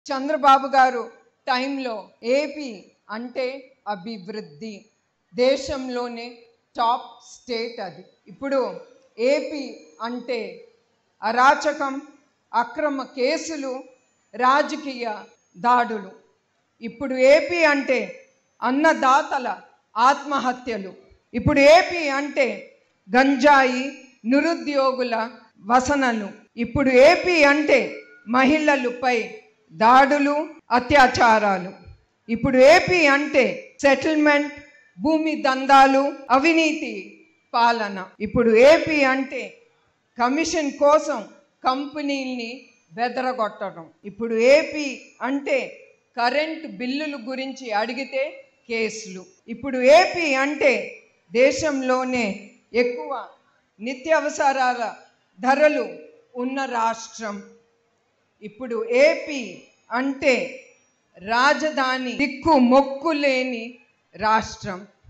చంద్రబాబు గారు టైంలో ఏపీ అంటే అభివృద్ధి దేశంలోనే టాప్ స్టేట్ అది ఇప్పుడు ఏపీ అంటే అరాచకం అక్రమ కేసులు రాజకీయ దాడులు ఇప్పుడు ఏపీ అంటే అన్నదాతల ఆత్మహత్యలు ఇప్పుడు ఏపీ అంటే గంజాయి నిరుద్యోగుల వసనలు ఇప్పుడు ఏపీ అంటే మహిళలపై దాడులు అత్యాచారాలు ఇప్పుడు ఏపీ అంటే సెటిల్మెంట్ భూమి దందాలు అవినీతి పాలన ఇప్పుడు ఏపీ అంటే కమిషన్ కోసం కంపెనీల్ని బెదరగొట్టడం ఇప్పుడు ఏపీ అంటే కరెంట్ బిల్లుల గురించి అడిగితే కేసులు ఇప్పుడు ఏపీ అంటే దేశంలోనే ఎక్కువ నిత్యావసరాల ధరలు ఉన్న రాష్ట్రం ఇప్పుడు ఏపీ అంటే రాజధాని దిక్కు మొక్కు లేని రాష్ట్రం